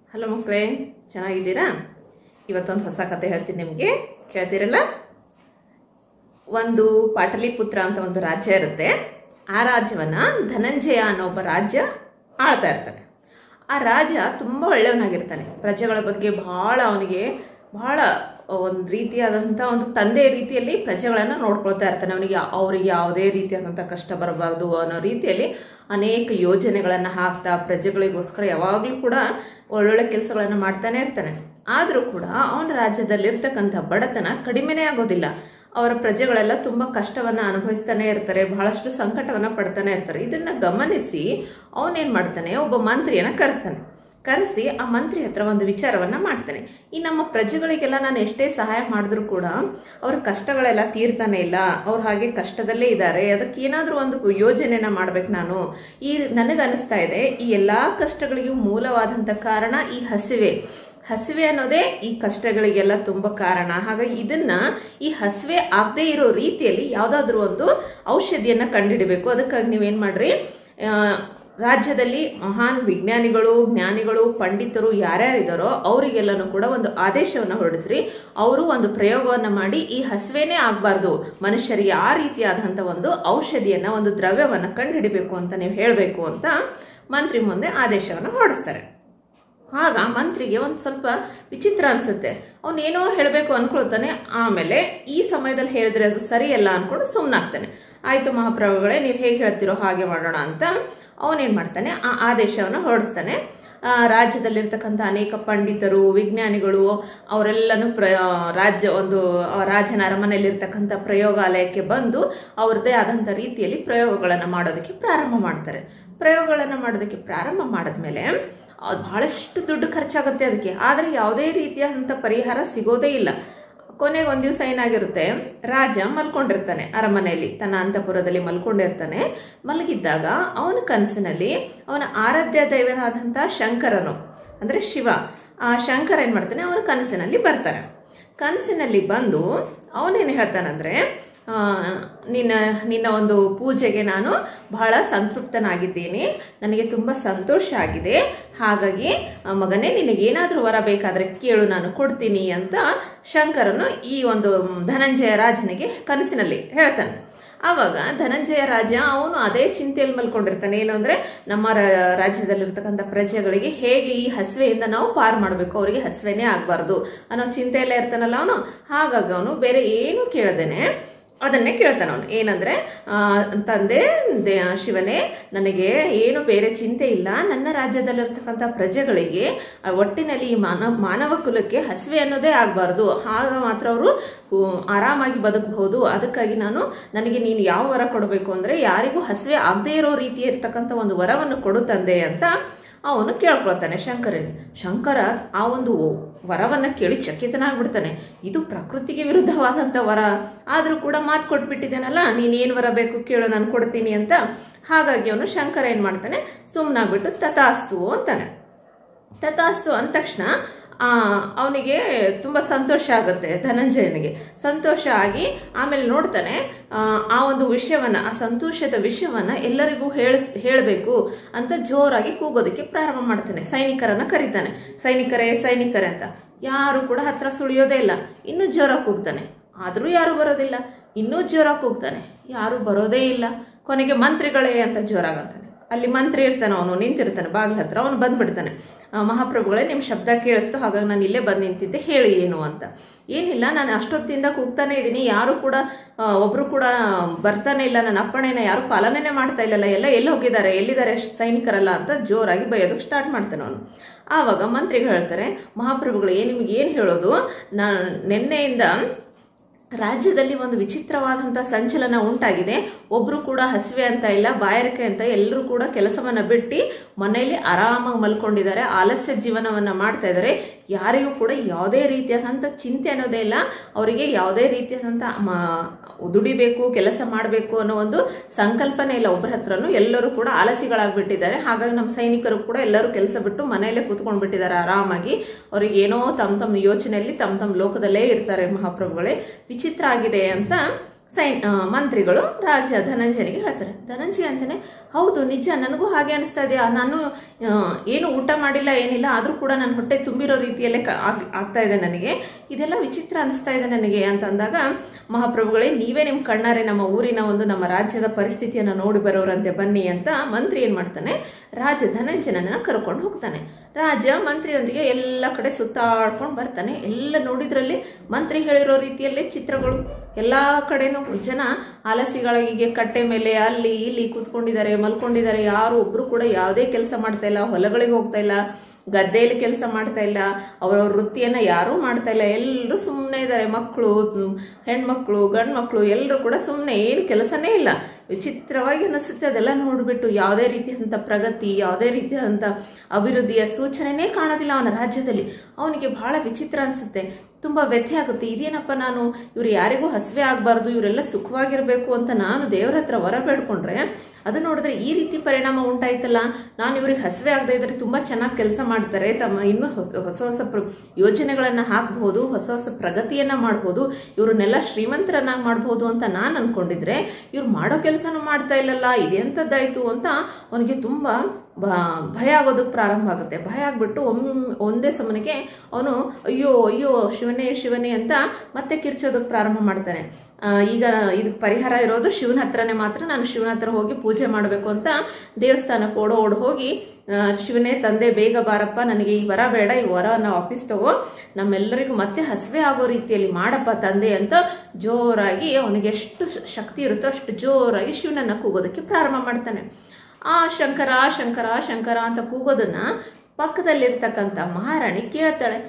hello ಮಕ್ಕಳೇ ಚೆನ್ನಾಗಿದ್ದೀರಾ ಇವತ್ತೊಂದು ಹೊಸ ಕತೆ ಹೇಳ್ತೀನಿ ನಿಮಗೆ ಕೇಳ್ತೀರಲ್ಲ ಒಂದು ಪಾಟಲಿಪುತ್ರ ಅಂತ ಒಂದು ರಾಜ್ಯ ಇರುತ್ತೆ ಆ ರಾಜ್ಯವನ್ನ ಧನಂಜಯ ಅನ್ನೋ ಒಬ್ಬ ರಾಜ್ಯ ಆಳ್ತಾ ಇರ್ತಾನೆ ಆ ರಾಜ ತುಂಬ ಒಳ್ಳೆಯವನಾಗಿರ್ತಾನೆ ಪ್ರಜೆಗಳ ಬಗ್ಗೆ ಬಹಳ ಅವನಿಗೆ ಬಹಳ ಒಂದು ರೀತಿಯಾದಂಥ ಒಂದು ತಂದೆ ರೀತಿಯಲ್ಲಿ ಪ್ರಜೆಗಳನ್ನು ನೋಡ್ಕೊಳ್ತಾ ಇರ್ತಾನೆ ಅವನಿಗೆ ಅವ್ರಿಗೆ ಯಾವುದೇ ರೀತಿಯಾದಂಥ ಕಷ್ಟ ಬರಬಾರ್ದು ಅನ್ನೋ ರೀತಿಯಲ್ಲಿ ಅನೇಕ ಯೋಜನೆಗಳನ್ನು ಹಾಕ್ತಾ ಪ್ರಜೆಗಳಿಗೋಸ್ಕರ ಯಾವಾಗಲೂ ಕೂಡ ಒಳ್ಳೊಳ್ಳೆ ಕೆಲಸಗಳನ್ನು ಮಾಡ್ತಾನೆ ಇರ್ತಾನೆ ಆದರೂ ಕೂಡ ಅವನ ರಾಜ್ಯದಲ್ಲಿರ್ತಕ್ಕಂಥ ಬಡತನ ಕಡಿಮೆನೇ ಆಗೋದಿಲ್ಲ ಅವರ ಪ್ರಜೆಗಳೆಲ್ಲ ತುಂಬಾ ಕಷ್ಟವನ್ನ ಅನುಭವಿಸ್ತಾನೆ ಇರ್ತಾರೆ ಬಹಳಷ್ಟು ಸಂಕಟವನ್ನ ಪಡ್ತಾನೆ ಇರ್ತಾರೆ ಇದನ್ನ ಗಮನಿಸಿ ಅವನೇನ್ ಮಾಡ್ತಾನೆ ಒಬ್ಬ ಮಂತ್ರಿಯನ್ನ ಕರೆಸ್ತಾನೆ ಕರೆಸಿ ಆ ಮಂತ್ರಿ ಹತ್ರ ಒಂದು ವಿಚಾರವನ್ನ ಮಾಡ್ತಾನೆ ಈ ನಮ್ಮ ಪ್ರಜೆಗಳಿಗೆಲ್ಲ ನಾನು ಎಷ್ಟೇ ಸಹಾಯ ಮಾಡಿದ್ರು ಕೂಡ ಅವ್ರ ಕಷ್ಟಗಳೆಲ್ಲ ತೀರ್ತಾನೆ ಇಲ್ಲ ಅವ್ರು ಹಾಗೆ ಕಷ್ಟದಲ್ಲೇ ಇದ್ದಾರೆ ಅದಕ್ಕೆ ಏನಾದ್ರೂ ಒಂದು ಯೋಜನೆನ ಮಾಡ್ಬೇಕು ನಾನು ಈ ನನಗನ್ನಿಸ್ತಾ ಇದೆ ಈ ಎಲ್ಲಾ ಕಷ್ಟಗಳಿಗೂ ಮೂಲವಾದಂತ ಕಾರಣ ಈ ಹಸಿವೆ ಹಸಿವೆ ಅನ್ನೋದೇ ಈ ಕಷ್ಟಗಳಿಗೆಲ್ಲ ತುಂಬಾ ಕಾರಣ ಹಾಗಾಗಿ ಇದನ್ನ ಈ ಹಸಿವೆ ಆಗದೆ ಇರೋ ರೀತಿಯಲ್ಲಿ ಯಾವ್ದಾದ್ರು ಒಂದು ಔಷಧಿಯನ್ನ ಕಂಡುಹಿಡಬೇಕು ಅದಕ್ಕಾಗಿ ನೀವೇನ್ ಮಾಡ್ರಿ ಆ, ರಾಜ್ಯದಲ್ಲಿ ಮಹಾನ್ ವಿಜ್ಞಾನಿಗಳು ಜ್ಞಾನಿಗಳು ಪಂಡಿತರು ಯಾರ್ಯಾರಿದ್ದಾರೋ ಅವರಿಗೆಲ್ಲನೂ ಕೂಡ ಒಂದು ಆದೇಶವನ್ನು ಹೊರಡಿಸ್ರಿ ಅವರು ಒಂದು ಪ್ರಯೋಗವನ್ನ ಮಾಡಿ ಈ ಹಸಿವೆನೇ ಆಗಬಾರ್ದು ಮನುಷ್ಯರಿಗೆ ಆ ರೀತಿಯಾದಂಥ ಒಂದು ಔಷಧಿಯನ್ನ ಒಂದು ದ್ರವ್ಯವನ್ನ ಕಂಡುಹಿಡಿಬೇಕು ಅಂತ ನೀವು ಹೇಳಬೇಕು ಅಂತ ಮಂತ್ರಿ ಮುಂದೆ ಆದೇಶವನ್ನು ಹೊರಡಿಸ್ತಾರೆ ಆಗ ಮಂತ್ರಿಗೆ ಒಂದು ಸ್ವಲ್ಪ ವಿಚಿತ್ರ ಅನ್ಸುತ್ತೆ ಅವನೇನೋ ಹೇಳಬೇಕು ಅನ್ಕೊಳ್ತಾನೆ ಆಮೇಲೆ ಈ ಸಮಯದಲ್ಲಿ ಹೇಳಿದ್ರೆ ಅದು ಸರಿಯಲ್ಲ ಅನ್ಕೊಂಡು ಸುಮ್ಮನಾಗ್ತಾನೆ ಆಯ್ತು ಮಹಾಪ್ರಭುಗಳೇ ನೀವು ಹೇಗೆ ಹೇಳ್ತಿರೋ ಹಾಗೆ ಮಾಡೋಣ ಅಂತ ಅವನೇನ್ ಮಾಡ್ತಾನೆ ಆ ಆದೇಶವನ್ನು ಹೊರಡಿಸ್ತಾನೆ ಆ, ರಾಜ್ಯದಲ್ಲಿರ್ತಕ್ಕಂಥ ಅನೇಕ ಪಂಡಿತರು ವಿಜ್ಞಾನಿಗಳು ಅವರೆಲ್ಲನೂ ಪ್ರ ರಾಜ್ಯ ಒಂದು ಆ ರಾಜನ ಅರಮನೆಯಲ್ಲಿರ್ತಕ್ಕಂಥ ಪ್ರಯೋಗಾಲಯಕ್ಕೆ ಬಂದು ಅವ್ರದ್ದೇ ಆದಂಥ ರೀತಿಯಲ್ಲಿ ಪ್ರಯೋಗಗಳನ್ನು ಮಾಡೋದಕ್ಕೆ ಪ್ರಾರಂಭ ಮಾಡ್ತಾರೆ ಪ್ರಯೋಗಗಳನ್ನು ಮಾಡೋದಕ್ಕೆ ಪ್ರಾರಂಭ ಮಾಡಿದ್ಮೇಲೆ ಅದು ಬಹಳಷ್ಟು ದುಡ್ಡು ಖರ್ಚಾಗುತ್ತೆ ಅದಕ್ಕೆ ಆದರೆ ಯಾವುದೇ ರೀತಿಯಾದಂಥ ಪರಿಹಾರ ಸಿಗೋದೇ ಇಲ್ಲ ಕೊನೆಗೆ ಒಂದ್ ದಿವಸ ಏನಾಗಿರುತ್ತೆ ರಾಜ ಮಲ್ಕೊಂಡಿರ್ತಾನೆ ಅರಮನೆಯಲ್ಲಿ ತನ್ನ ಅಂತಪುರದಲ್ಲಿ ಮಲ್ಕೊಂಡಿರ್ತಾನೆ ಮಲಗಿದ್ದಾಗ ಅವನ ಕನಸಿನಲ್ಲಿ ಅವನ ಆರಾಧ್ಯ ದೈವನಾದಂಥ ಶಂಕರನು ಅಂದ್ರೆ ಶಿವ ಆ ಶಂಕರ ಏನ್ ಮಾಡ್ತಾನೆ ಅವನ ಕನಸಿನಲ್ಲಿ ಬರ್ತಾನೆ ಕನಸಿನಲ್ಲಿ ಬಂದು ಅವನೇನು ಹೇಳ್ತಾನಂದ್ರೆ ಆ, ನಿನ್ನ ನಿನ್ನ ಒಂದು ಪೂಜೆಗೆ ನಾನು ಬಹಳ ಸಂತೃಪ್ತನಾಗಿದ್ದೀನಿ ನನಗೆ ತುಂಬ ಸಂತೋಷ ಆಗಿದೆ ಹಾಗಾಗಿ ಆ, ಮಗನೇ ನಿನಗೇನಾದರೂ ವರ ಬೇಕಾದರೆ ಕೇಳು ನಾನು ಕೊಡ್ತೀನಿ ಅಂತ ಶಂಕರನು ಈ ಒಂದು ಧನಂಜಯ ರಾಜನಿಗೆ ಕನಸಿನಲ್ಲಿ ಹೇಳ್ತಾನೆ ಆವಾಗ ಧನಂಜಯ ರಾಜ ಅವನು ಅದೇ ಚಿಂತೆಯಲ್ಲಿ ಮಲ್ಕೊಂಡಿರ್ತಾನೆ ಏನು ಅಂದ್ರೆ ನಮ್ಮ ರ- ರಾಜ್ಯದಲ್ಲಿರ್ತಕ್ಕಂಥ ಪ್ರಜೆಗಳಿಗೆ ಹೇಗೆ ಈ ಹಸಿವೆಯಿಂದ ನಾವು ಪಾರ್ ಮಾಡಬೇಕು ಅವರಿಗೆ ಹಸಿವೆನೇ ಆಗಬಾರ್ದು ಅನ್ನೋ ಚಿಂತೆಯಲ್ಲೇ ಇರ್ತಾನಲ್ಲ ಅವನು ಹಾಗಾಗಿ ಅವನು ಬೇರೆ ಏನು ಕೇಳದೇನೆ ಅದನ್ನೇ ಕೇಳ್ತಾನ ಅವನು ಏನಂದ್ರೆ ಆ, ತಂದೆ ದೇ- ಶಿವನೇ ನನಗೆ ಏನು ಬೇರೆ ಚಿಂತೆ ಇಲ್ಲ ನನ್ನ ರಾಜ್ಯದಲ್ಲಿರ್ತಕ್ಕಂಥ ಪ್ರಜೆಗಳಿಗೆ ಆ ಒಟ್ಟಿನಲ್ಲಿ ಈ ಮಾನವ ಮಾನವ ಕುಲಕ್ಕೆ ಹಸಿವೆ ಅನ್ನೋದೇ ಆಗಬಾರ್ದು ಆಗ ಮಾತ್ರ ಅವರು ಆರಾಮಾಗಿ ಬದುಕಬಹುದು ಅದಕ್ಕಾಗಿ ನಾನು ನನಗೆ ನೀನು ಯಾವ ವರ ಕೊಡಬೇಕು ಅಂದ್ರೆ ಯಾರಿಗೂ ಹಸಿವೆ ಆಗದೇ ಇರೋ ರೀತಿ ಇರ್ತಕ್ಕಂಥ ಒಂದು ವರವನ್ನು ಕೊಡು ತಂದೆ ಅಂತ ಅವನು ಕೇಳ್ಕೊಳ್ತಾನೆ ಶಂಕರನಿಗೆ ಶಂಕರ ಆ ಒಂದು ವರವನ್ನ ಕೇಳಿ ಚಕಿತನಾಗ್ಬಿಡ್ತಾನೆ ಇದು ಪ್ರಕೃತಿಗೆ ವಿರುದ್ಧವಾದಂತ ವರ ಆದ್ರೂ ಕೂಡ ಮಾತು ಕೊಟ್ಬಿಟ್ಟಿದ್ದೇನಲ್ಲ ನೀನ್ ಏನ್ ವರ ಬೇಕು ಕೇಳು ನಾನು ಕೊಡ್ತೀನಿ ಅಂತ ಹಾಗಾಗಿ ಅವನು ಶಂಕರ ಏನ್ ಮಾಡ್ತಾನೆ ಸುಮ್ನಾಗ್ಬಿಟ್ಟು ತಥಾಸ್ತು ಅಂತಾನೆ ತಥಾಸ್ತು ಅಂದ ತಕ್ಷಣ ಆ ಅವನಿಗೆ ತುಂಬಾ ಸಂತೋಷ ಆಗುತ್ತೆ ಧನಂಜಯನಿಗೆ ಸಂತೋಷ ಆಗಿ ಆಮೇಲೆ ನೋಡ್ತಾನೆ ಆ, ಆ ಒಂದು ವಿಷಯವನ್ನ ಆ ಸಂತೋಷದ ವಿಷಯವನ್ನ ಎಲ್ಲರಿಗೂ ಹೇಳ ಹೇಳಬೇಕು ಅಂತ ಜೋರಾಗಿ ಕೂಗೋದಕ್ಕೆ ಪ್ರಾರಂಭ ಮಾಡ್ತಾನೆ ಸೈನಿಕರನ್ನ ಕರೀತಾನೆ ಸೈನಿಕರೇ ಸೈನಿಕರೇ ಅಂತ ಯಾರು ಕೂಡ ಹತ್ರ ಸುಳಿಯೋದೇ ಇಲ್ಲ ಇನ್ನೂ ಜೋರಾಗಿ ಕೂಗ್ತಾನೆ ಆದ್ರೂ ಯಾರು ಬರೋದಿಲ್ಲ ಇನ್ನೂ ಜೋರಾಗಿ ಕೂಗ್ತಾನೆ ಯಾರು ಬರೋದೇ ಇಲ್ಲ ಕೊನೆಗೆ ಮಂತ್ರಿಗಳೇ ಅಂತ ಜೋರಾಗಂತಾನೆ ಅಲ್ಲಿ ಮಂತ್ರಿ ಇರ್ತಾನೆ ಅವನು ನಿಂತಿರ್ತಾನೆ ಬಾಗ್ಲ ಹತ್ರ ಅವನು ಬಂದ್ಬಿಡ್ತಾನೆ ಆ, ಮಹಾಪ್ರಭುಗಳೇ ನಿಮ್ಮ ಶಬ್ದ ಕೇಳಿಸ್ತು ಹಾಗಾಗಿ ನಾನು ಇಲ್ಲೇ ಬಂದು ನಿಂತಿದ್ದೆ ಹೇಳಿ ಏನು ಅಂತ ಏನಿಲ್ಲ ನಾನು ಅಷ್ಟೊತ್ತಿಂದ ಕೂಗ್ತಾನೆ ಇದ್ದೀನಿ ಯಾರು ಕೂಡ ಆ, ಒಬ್ರು ಕೂಡ ಬರ್ತಾನೆ ಇಲ್ಲ ನನ್ನ ಅಪ್ಪಣೆನ ಯಾರು ಪಾಲನೆನೇ ಮಾಡ್ತಾ ಇಲ್ಲಲ್ಲ ಎಲ್ಲ ಎಲ್ಲಿ ಹೋಗಿದ್ದಾರೆ ಎಲ್ಲಿದ್ದಾರೆ ಸೈನಿಕರಲ್ಲ ಅಂತ ಜೋರಾಗಿ ಬೈಯೋದಕ್ಕೆ ಸ್ಟಾರ್ಟ್ ಮಾಡ್ತಾನೆ ಅವನು ಆವಾಗ ಮಂತ್ರಿಗಳು ಹೇಳ್ತಾರೆ ಮಹಾಪ್ರಭುಗಳು ಏನ್ ನಿಮಗೆ ಏನು ಹೇಳೋದು ನಾನು ನಿನ್ನೆಯಿಂದ ರಾಜ್ಯದಲ್ಲಿ ಒಂದು ವಿಚಿತ್ರವಾದಂತಹ ಸಂಚಲನ ಉಂಟಾಗಿದೆ ಒಬ್ರು ಕೂಡ ಹಸಿವೆ ಅಂತ ಇಲ್ಲ ಬಾಯಾರಿಕೆ ಅಂತ ಎಲ್ಲರೂ ಕೂಡ ಕೆಲಸವನ್ನ ಬಿಟ್ಟು ಮನೆಯಲ್ಲಿ ಆರಾಮಾಗಿ ಮಲ್ಕೊಂಡಿದ್ದಾರೆ ಆಲಸ್ಯ ಜೀವನವನ್ನ ಮಾಡ್ತಾ ಇದ್ದಾರೆ ಯಾರಿಗೂ ಕೂಡ ಯಾವುದೇ ರೀತಿಯಾದಂಥ ಚಿಂತೆ ಅನ್ನೋದೇ ಇಲ್ಲ ಅವರಿಗೆ ಯಾವುದೇ ರೀತಿಯಾದಂಥ ಮ- ದುಡಿಬೇಕು ಕೆಲಸ ಮಾಡಬೇಕು ಅನ್ನೋ ಒಂದು ಸಂಕಲ್ಪನೆ ಇಲ್ಲ ಒಬ್ಬರ ಹತ್ರನೂ ಎಲ್ಲರೂ ಕೂಡ ಆಲಸಿಗಳಾಗ್ಬಿಟ್ಟಿದ್ದಾರೆ ಹಾಗಾಗಿ ನಮ್ಮ ಸೈನಿಕರು ಕೂಡ ಎಲ್ಲರೂ ಕೆಲಸ ಬಿಟ್ಟು ಮನೆಯಲ್ಲೇ ಕೂತ್ಕೊಂಡು ಬಿಟ್ಟಿದ್ದಾರೆ ಆರಾಮಾಗಿ ಅವ್ರಿಗೆ ಏನೋ ತಮ್ಮ ತಮ್ಮ ಯೋಚನೆಯಲ್ಲಿ ತಮ್ಮ ತಮ್ಮ ಲೋಕದಲ್ಲೇ ಇರ್ತಾರೆ ಮಹಾಪ್ರಭುಗಳೇ ವಿಚಿತ್ರ ಆಗಿದೆ ಅಂತ ಸೈನ್ ಆ, ಮಂತ್ರಿಗಳು ರಾಜ ಧನಂಜಯನಿಗೆ ಹೇಳ್ತಾರೆ ಧನಂಜಯ ಅಂತಾನೆ ಹೌದು ನಿಜ ನನಗೂ ಹಾಗೆ ಅನಿಸ್ತಾ ಇದೆಯಾ ನಾನು ಆ, ಏನು ಊಟ ಮಾಡಿಲ್ಲ ಏನಿಲ್ಲ ಆದ್ರೂ ಕೂಡ ನನ್ನ ಹೊಟ್ಟೆ ತುಂಬಿರೋ ರೀತಿಯಲ್ಲೇ ಕ- ಆಗ್- ಆಗ್ತಾ ಇದೆ ನನಗೆ ಇದೆಲ್ಲ ವಿಚಿತ್ರ ಅನಿಸ್ತಾ ಇದೆ ನನಗೆ ಅಂತ ಅಂದಾಗ ಮಹಾಪ್ರಭುಗಳೇ ನೀವೇ ನಿಮ್ ಕಣ್ಣಾರೆ ನಮ್ಮ ಊರಿನ ಒಂದು ನಮ್ಮ ರಾಜ್ಯದ ಪರಿಸ್ಥಿತಿಯನ್ನ ನೋಡಿ ಬರೋರಂತೆ ಬನ್ನಿ ಅಂತ ಮಂತ್ರಿ ಏನ್ ಮಾಡ್ತಾನೆ ರಾಜ ಧನಂಜಯನನ್ನ ಕರ್ಕೊಂಡು ಹೋಗ್ತಾನೆ ರಾಜ ಮಂತ್ರಿಯೊಂದಿಗೆ ಎಲ್ಲ ಕಡೆ ಸುತ್ತಾಡ್ಕೊಂಡು ಬರ್ತಾನೆ ಎಲ್ಲ ನೋಡಿದ್ರಲ್ಲಿ ಮಂತ್ರಿ ಹೇಳಿರೋ ರೀತಿಯಲ್ಲೇ ಚಿತ್ರಗಳು ಎಲ್ಲಾ ಕಡೆನೂ ಜನ ಆಲಸಿಗಳಿಗೆ ಕಟ್ಟೆ ಮೇಲೆ ಅಲ್ಲಿ ಇಲ್ಲಿ ಕೂತ್ಕೊಂಡಿದ್ದಾರೆ ಮಲ್ಕೊಂಡಿದ್ದಾರೆ ಯಾರು ಒಬ್ರು ಕೂಡ ಯಾವುದೇ ಕೆಲಸ ಮಾಡ್ತಾ ಇಲ್ಲ ಹೊಲಗಳಿಗೆ ಹೋಗ್ತಾ ಇಲ್ಲ ಗದ್ದೆಯಲ್ಲಿ ಕೆಲಸ ಮಾಡ್ತಾ ಇಲ್ಲ ಅವರವ್ರ ವೃತ್ತಿಯನ್ನ ಯಾರೂ ಮಾಡ್ತಾ ಇಲ್ಲ ಎಲ್ಲರೂ ಸುಮ್ಮನೆ ಇದ್ದಾರೆ ಮಕ್ಕಳು ಹೆಣ್ಮಕ್ಳು ಗಂಡು ಮಕ್ಕಳು ಎಲ್ಲರೂ ಕೂಡ ಸುಮ್ಮನೆ ಏನು ಕೆಲಸನೇ ಇಲ್ಲ ವಿಚಿತ್ರವಾಗಿ ಅನಿಸುತ್ತೆ ಅದೆಲ್ಲ ನೋಡ್ಬಿಟ್ಟು ಯಾವುದೇ ರೀತಿಯಾದಂಥ ಪ್ರಗತಿ ಯಾವುದೇ ರೀತಿಯಾದಂಥ ಅಭಿವೃದ್ಧಿಯ ಸೂಚನೆನೇ ಕಾಣೋದಿಲ್ಲ ಅವನ ರಾಜ್ಯದಲ್ಲಿ ಅವನಿಗೆ ಬಹಳ ವಿಚಿತ್ರ ಅನಿಸುತ್ತೆ ತುಂಬಾ ವ್ಯಥೆ ಆಗುತ್ತೆ ಇದೇನಪ್ಪ ನಾನು ಇವ್ರು ಯಾರಿಗೂ ಹಸಿವೆ ಆಗಬಾರ್ದು ಇವರೆಲ್ಲ ಸುಖವಾಗಿರ್ಬೇಕು ಅಂತ ನಾನು ದೇವರ ಹತ್ರ ವರ ಬೇಡ್ಕೊಂಡ್ರೆ ಅದು ನೋಡಿದ್ರೆ ಈ ರೀತಿ ಪರಿಣಾಮ ಉಂಟಾಯ್ತಲ್ಲ ನಾನು ಇವ್ರಿಗೆ ಹಸಿವೆ ಆಗದೆ ಇದ್ರೆ ತುಂಬಾ ಚೆನ್ನಾಗಿ ಕೆಲಸ ಮಾಡ್ತಾರೆ ತಮ್ಮ ಇನ್ನೂ ಹೊಸ ಹೊಸ ಹೊಸ ಪ್ರ- ಯೋಜನೆಗಳನ್ನ ಹಾಕಬಹುದು ಹೊಸ ಹೊಸ ಪ್ರಗತಿಯನ್ನ ಮಾಡಬಹುದು ಇವ್ರನ್ನೆಲ್ಲ ಶ್ರೀಮಂತರನ್ನಾಗಿ ಮಾಡಬಹುದು ಅಂತ ನಾನು ಅನ್ಕೊಂಡಿದ್ರೆ ಇವ್ರು ಮಾಡೋ ಕೆಲಸನೂ ಮಾಡ್ತಾ ಇಲ್ಲಲ್ಲ ಇದೆಂತದ್ದಾಯ್ತು ಅಂತ ಅವನಿಗೆ ತುಂಬಾ ಬ- ಭಯ ಆಗೋದಕ್ಕೆ ಪ್ರಾರಂಭ ಆಗುತ್ತೆ ಭಯ ಆಗ್ಬಿಟ್ಟು ಒಮ್ ಒಂದೇ ಸಮನೆಗೆ ಅವನು ಅಯ್ಯೋ ಅಯ್ಯೋ ಶಿವನೇ ಶಿವನೇ ಅಂತ ಮತ್ತೆ ಕಿರ್ಚೋದಕ್ಕೆ ಪ್ರಾರಂಭ ಮಾಡ್ತಾನೆ ಆ, ಈಗ ಇದಕ್ಕೆ ಪರಿಹಾರ ಇರೋದು ಶಿವನ ಹತ್ರನೇ ಮಾತ್ರ ನಾನು ಶಿವನ ಹತ್ರ ಹೋಗಿ ಪೂಜೆ ಮಾಡಬೇಕು ಅಂತ ದೇವಸ್ಥಾನಕ್ಕೆ ಓಡೋ ಓಡ್ ಹೋಗಿ ಆ, ಶಿವನೇ ತಂದೆ ಬೇಗ ಬಾರಪ್ಪ ನನಗೆ ಈ ವರ ಬೇಡ ಈ ವರನ ವಾಪಸ್ ತಗೋ ನಮ್ಮೆಲ್ಲರಿಗೂ ಮತ್ತೆ ಹಸಿವೆ ಆಗೋ ರೀತಿಯಲ್ಲಿ ಮಾಡಪ್ಪ ತಂದೆ ಅಂತ ಜೋರಾಗಿ ಅವನಿಗೆ ಎಷ್ಟು ಶಕ್ತಿ ಇರುತ್ತೋ ಅಷ್ಟು ಜೋರಾಗಿ ಶಿವನನ್ನ ಕೂಗೋದಕ್ಕೆ ಪ್ರಾರಂಭ ಮಾಡ್ತಾನೆ ಆ ಶಂಕರ ಶಂಕರ ಶಂಕರ ಅಂತ ಕೂಗೋದನ್ನ ಪಕ್ಕದಲ್ಲಿರ್ತಕ್ಕಂಥ ಮಹಾರಾಣಿ ಕೇಳ್ತಾಳೆ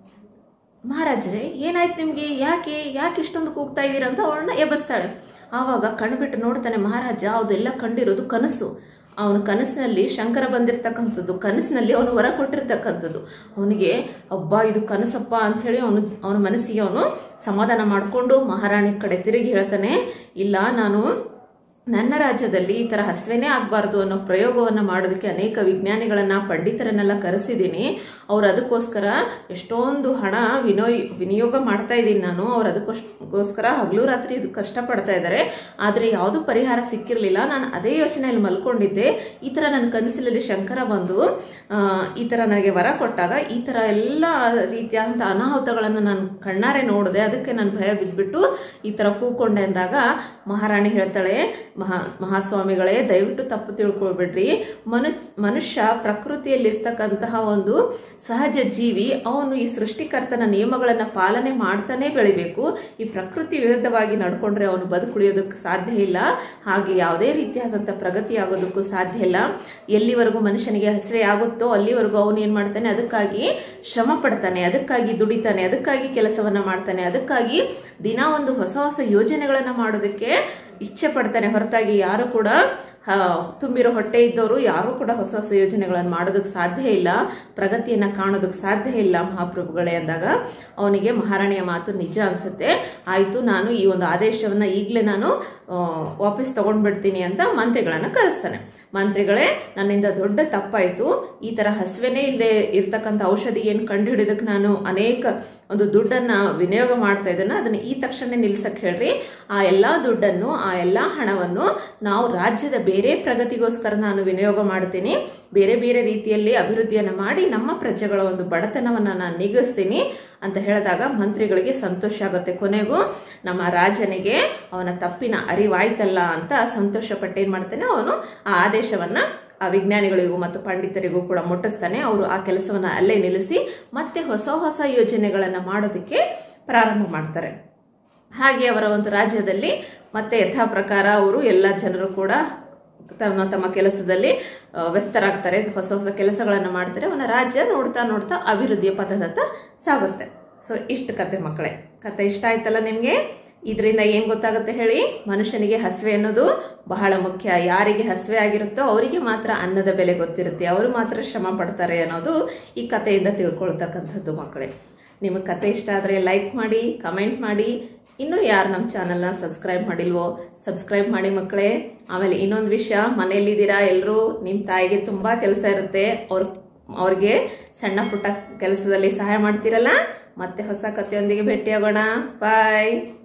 ಮಹಾರಾಜರೇ ಏನಾಯ್ತು ನಿಮ್ಗೆ ಯಾಕೆ ಯಾಕೆ ಇಷ್ಟೊಂದು ಕೂಗ್ತಾ ಇದ್ದೀರಾ ಅಂತ ಅವಳನ್ನ ಎಬ್ಬಿಸ್ತಾಳೆ ಆವಾಗ ಕಣ್ಬಿಟ್ಟು ನೋಡ್ತಾನೆ ಮಹಾರಾಜ ಅದೆಲ್ಲ ಕಂಡಿರೋದು ಕನಸು ಅವನ ಕನಸಿನಲ್ಲಿ ಶಂಕರ ಬಂದಿರತಕ್ಕಂಥದ್ದು ಕನಸಿನಲ್ಲಿ ಅವನು ಹೊರ ಕೊಟ್ಟಿರ್ತಕ್ಕಂಥದ್ದು ಅವನಿಗೆ ಅಬ್ಬಾ ಇದು ಕನಸಪ್ಪ ಅಂತ ಹೇಳಿ ಅವನು ಅವನ ಮನಸ್ಸಿಗೆ ಅವನು ಸಮಾಧಾನ ಮಾಡಿಕೊಂಡು ಮಹಾರಾಣಿ ಕಡೆ ತಿರುಗಿ ಹೇಳ್ತಾನೆ ಇಲ್ಲ ನಾನು ನನ್ನ ರಾಜ್ಯದಲ್ಲಿ ಈ ತರ ಹಸುವೆನೇ ಆಗಬಾರ್ದು ಅನ್ನೋ ಪ್ರಯೋಗವನ್ನ ಮಾಡೋದಕ್ಕೆ ಅನೇಕ ವಿಜ್ಞಾನಿಗಳನ್ನ ಪಂಡಿತರನ್ನೆಲ್ಲ ಕರೆಸಿದ್ದೀನಿ ಅವ್ರು ಅದಕ್ಕೋಸ್ಕರ ಎಷ್ಟೊಂದು ಹಣ ವಿನೋಯ್ ವಿನಿಯೋಗ ಮಾಡ್ತಾ ಇದ್ದೀನಿ ನಾನು ಅವ್ರು ಅದಕ್ಕೋಸ್ಕರ ಹಗಲು ರಾತ್ರಿ ಇದು ಕಷ್ಟಪಡ್ತಾ ಇದ್ದಾರೆ ಆದ್ರೆ ಯಾವುದು ಪರಿಹಾರ ಸಿಕ್ಕಿರ್ಲಿಲ್ಲ ನಾನು ಅದೇ ಯೋಚನೆಯಲ್ಲಿ ಮಲ್ಕೊಂಡಿದ್ದೆ ಈ ತರ ನನ್ನ ಕನಸಿನಲ್ಲಿ ಶಂಕರ ಬಂದು ಆ, ಈ ತರ ನನಗೆ ವರ ಕೊಟ್ಟಾಗ ಈ ತರ ಎಲ್ಲ ರೀತಿಯಾದಂತಹ ಅನಾಹುತಗಳನ್ನು ನಾನು ಕಣ್ಣಾರೆ ನೋಡಿದೆ ಅದಕ್ಕೆ ನಾನು ಭಯ ಬಿದ್ಬಿಟ್ಟು ಈ ತರ ಕೂಕೊಂಡೆ ಅಂದಾಗ ಮಹಾರಾಣಿ ಹೇಳ್ತಾಳೆ ಮಹಾ ಮಹಾಸ್ವಾಮಿಗಳೇ ದಯವಿಟ್ಟು ತಪ್ಪು ತಿಳ್ಕೊಳ್ಬೇಡ್ರಿ ಮನು ಮನುಷ್ಯ ಪ್ರಕೃತಿಯಲ್ಲಿರ್ತಕ್ಕಂತಹ ಒಂದು ಸಹಜ ಜೀವಿ ಅವನು ಈ ಸೃಷ್ಟಿಕರ್ತನ ನಿಯಮಗಳನ್ನ ಪಾಲನೆ ಮಾಡ್ತಾನೆ ಬೆಳಿಬೇಕು ಈ ಪ್ರಕೃತಿ ವಿರುದ್ಧವಾಗಿ ನಡ್ಕೊಂಡ್ರೆ ಅವನು ಬದುಕುಳಿಯೋದಕ್ಕೆ ಸಾಧ್ಯ ಇಲ್ಲ ಹಾಗೆ ಯಾವುದೇ ರೀತಿಯಾದಂಥ ಪ್ರಗತಿ ಆಗೋದಕ್ಕೂ ಸಾಧ್ಯ ಇಲ್ಲ ಎಲ್ಲಿವರೆಗೂ ಮನುಷ್ಯನಿಗೆ ಹಸಿವೆ ಆಗುತ್ತೋ ಅಲ್ಲಿವರೆಗೂ ಅವನು ಏನ್ ಮಾಡ್ತಾನೆ ಅದಕ್ಕಾಗಿ ಶ್ರಮ ಪಡ್ತಾನೆ ಅದಕ್ಕಾಗಿ ದುಡಿತಾನೆ ಅದಕ್ಕಾಗಿ ಕೆಲಸವನ್ನ ಮಾಡ್ತಾನೆ ಅದಕ್ಕಾಗಿ ದಿನ ಒಂದು ಹೊಸ ಹೊಸ ಯೋಜನೆಗಳನ್ನ ಮಾಡೋದಕ್ಕೆ ಇಚ್ಛೆ ಪಡ್ತಾನೆ ಹೊರತಾಗಿ ಯಾರು ಕೂಡ ಆ, ತುಂಬಿರೋ ಹೊಟ್ಟೆ ಇದ್ದವರು ಯಾರು ಕೂಡ ಹೊಸ ಹೊಸ ಯೋಜನೆಗಳನ್ನು ಮಾಡೋದಕ್ಕೆ ಸಾಧ್ಯ ಇಲ್ಲ ಪ್ರಗತಿಯನ್ನ ಕಾಣೋದಕ್ಕೆ ಸಾಧ್ಯ ಇಲ್ಲ ಮಹಾಪ್ರಭುಗಳೇ ಅಂದಾಗ ಅವನಿಗೆ ಮಹಾರಾಣಿಯ ಮಾತು ನಿಜ ಅನ್ಸುತ್ತೆ ಆಯ್ತು ನಾನು ಈ ಒಂದು ಆದೇಶವನ್ನ ಈಗಲೇ ನಾನು ಆ, ವಾಪಸ್ ತಗೊಂಡ್ಬಿಡ್ತೀನಿ ಅಂತ ಮಂತ್ರಿಗಳನ್ನ ಕಳಿಸ್ತಾನೆ ಮಂತ್ರಿಗಳೇ ನನ್ನಿಂದ ದೊಡ್ಡ ತಪ್ಪಾಯ್ತು ಈ ತರ ಹಸುವೆನೇ ಇಲ್ಲದೆ ಇರ್ತಕ್ಕಂಥ ಔಷಧಿ ಏನು ಕಂಡುಹಿಡಿದಕ್ಕೆ ನಾನು ಅನೇಕ ಒಂದು ದುಡ್ಡನ್ನ ವಿನಿಯೋಗ ಮಾಡ್ತಾ ಇದ್ದೇನೆ ಅದನ್ನ ಈ ತಕ್ಷಣ ನಿಲ್ಸಕ್ ಹೇಳ್ರಿ ಆ ಎಲ್ಲಾ ದುಡ್ಡನ್ನು ಆ ಎಲ್ಲಾ ಹಣವನ್ನು ನಾವು ರಾಜ್ಯದ ಬೇರೆ ಪ್ರಗತಿಗೋಸ್ಕರ ನಾನು ವಿನಿಯೋಗ ಮಾಡ್ತೀನಿ ಬೇರೆ ಬೇರೆ ರೀತಿಯಲ್ಲಿ ಅಭಿವೃದ್ಧಿಯನ್ನ ಮಾಡಿ ನಮ್ಮ ಪ್ರಜೆಗಳ ಒಂದು ಬಡತನವನ್ನ ನಾನು ನಿಗಿಸ್ತೀನಿ ಅಂತ ಹೇಳಿದಾಗ ಮಂತ್ರಿಗಳಿಗೆ ಸಂತೋಷ ಆಗುತ್ತೆ ಕೊನೆಗೂ ನಮ್ಮ ರಾಜನಿಗೆ ಅವನ ತಪ್ಪಿನ ಅರಿವಾಯ್ತಲ್ಲ ಅಂತ ಸಂತೋಷ ಪಟ್ಟು ಏನ್ ಮಾಡ್ತಾನೆ ಅವನು ಆ ಆದೇಶವನ್ನ ಆ ವಿಜ್ಞಾನಿಗಳಿಗೂ ಮತ್ತು ಪಂಡಿತರಿಗೂ ಕೂಡ ಮುಟ್ಟಿಸ್ತಾನೆ ಅವರು ಆ ಕೆಲಸವನ್ನ ಅಲ್ಲೇ ನಿಲ್ಲಿಸಿ ಮತ್ತೆ ಹೊಸ ಹೊಸ ಯೋಜನೆಗಳನ್ನ ಮಾಡೋದಕ್ಕೆ ಪ್ರಾರಂಭ ಮಾಡ್ತಾರೆ ಹಾಗೆ ಅವರ ಒಂದು ರಾಜ್ಯದಲ್ಲಿ ಮತ್ತೆ ಯಥಾ ಪ್ರಕಾರ ಅವರು ಎಲ್ಲ ಜನರು ಕೂಡ ತಮ್ಮ ತಮ್ಮ ಕೆಲಸದಲ್ಲಿ ಆ, ವ್ಯಸ್ತರಾಗ್ತಾರೆ ಹೊಸ ಹೊಸ ಕೆಲಸಗಳನ್ನು ಮಾಡ್ತಾರೆ ಅವನ ರಾಜ್ಯ ನೋಡ್ತಾ ನೋಡ್ತಾ ಅಭಿವೃದ್ಧಿಯ ಪಥದತ್ತ ಸಾಗುತ್ತೆ ಸೊ ಇಷ್ಟು ಕತೆ ಮಕ್ಕಳೇ ಕತೆ ಇಷ್ಟ ಆಯ್ತಲ್ಲ ನಿಮ್ಗೆ ಇದರಿಂದ ಏನ್ ಗೊತ್ತಾಗುತ್ತೆ ಹೇಳಿ ಮನುಷ್ಯನಿಗೆ ಹಸಿವೆ ಅನ್ನೋದು ಬಹಳ ಮುಖ್ಯ ಯಾರಿಗೆ ಹಸಿವೆ ಆಗಿರುತ್ತೋ ಅವರಿಗೆ ಮಾತ್ರ ಅನ್ನದ ಬೆಲೆ ಗೊತ್ತಿರುತ್ತೆ ಅವರು ಮಾತ್ರ ಶ್ರಮ ಪಡ್ತಾರೆ ಅನ್ನೋದು ಈ ಕಥೆಯಿಂದ ತಿಳ್ಕೊಳ್ತಕ್ಕಂಥದ್ದು ಮಕ್ಕಳೇ ನಿಮಗೆ ಕತೆ ಇಷ್ಟ ಆದರೆ ಲೈಕ್ ಮಾಡಿ ಕಮೆಂಟ್ ಮಾಡಿ ಇನ್ನೂ ಯಾರು ನಮ್ಮ ಚಾನಲ್ನ ಸಬ್ಸ್ಕ್ರೈಬ್ ಮಾಡಿಲ್ವೋ ಸಬ್ಸ್ಕ್ರೈಬ್ ಮಾಡಿ ಮಕ್ಕಳೇ ಆಮೇಲೆ ಇನ್ನೊಂದು ವಿಷಯ ಮನೆಯಲ್ಲಿದ್ದೀರಾ ಎಲ್ಲರೂ ನಿಮ್ಮ ತಾಯಿಗೆ ತುಂಬಾ ಕೆಲಸ ಇರುತ್ತೆ ಅವ್ರ ಅವ್ರಿಗೆ ಸಣ್ಣ ಪುಟ್ಟ ಕೆಲಸದಲ್ಲಿ ಸಹಾಯ ಮಾಡ್ತೀರಲ್ಲ ಮತ್ತೆ ಹೊಸ ಕಥೆಯೊಂದಿಗೆ ಭೇಟಿಯಾಗೋಣ ಬಾಯ್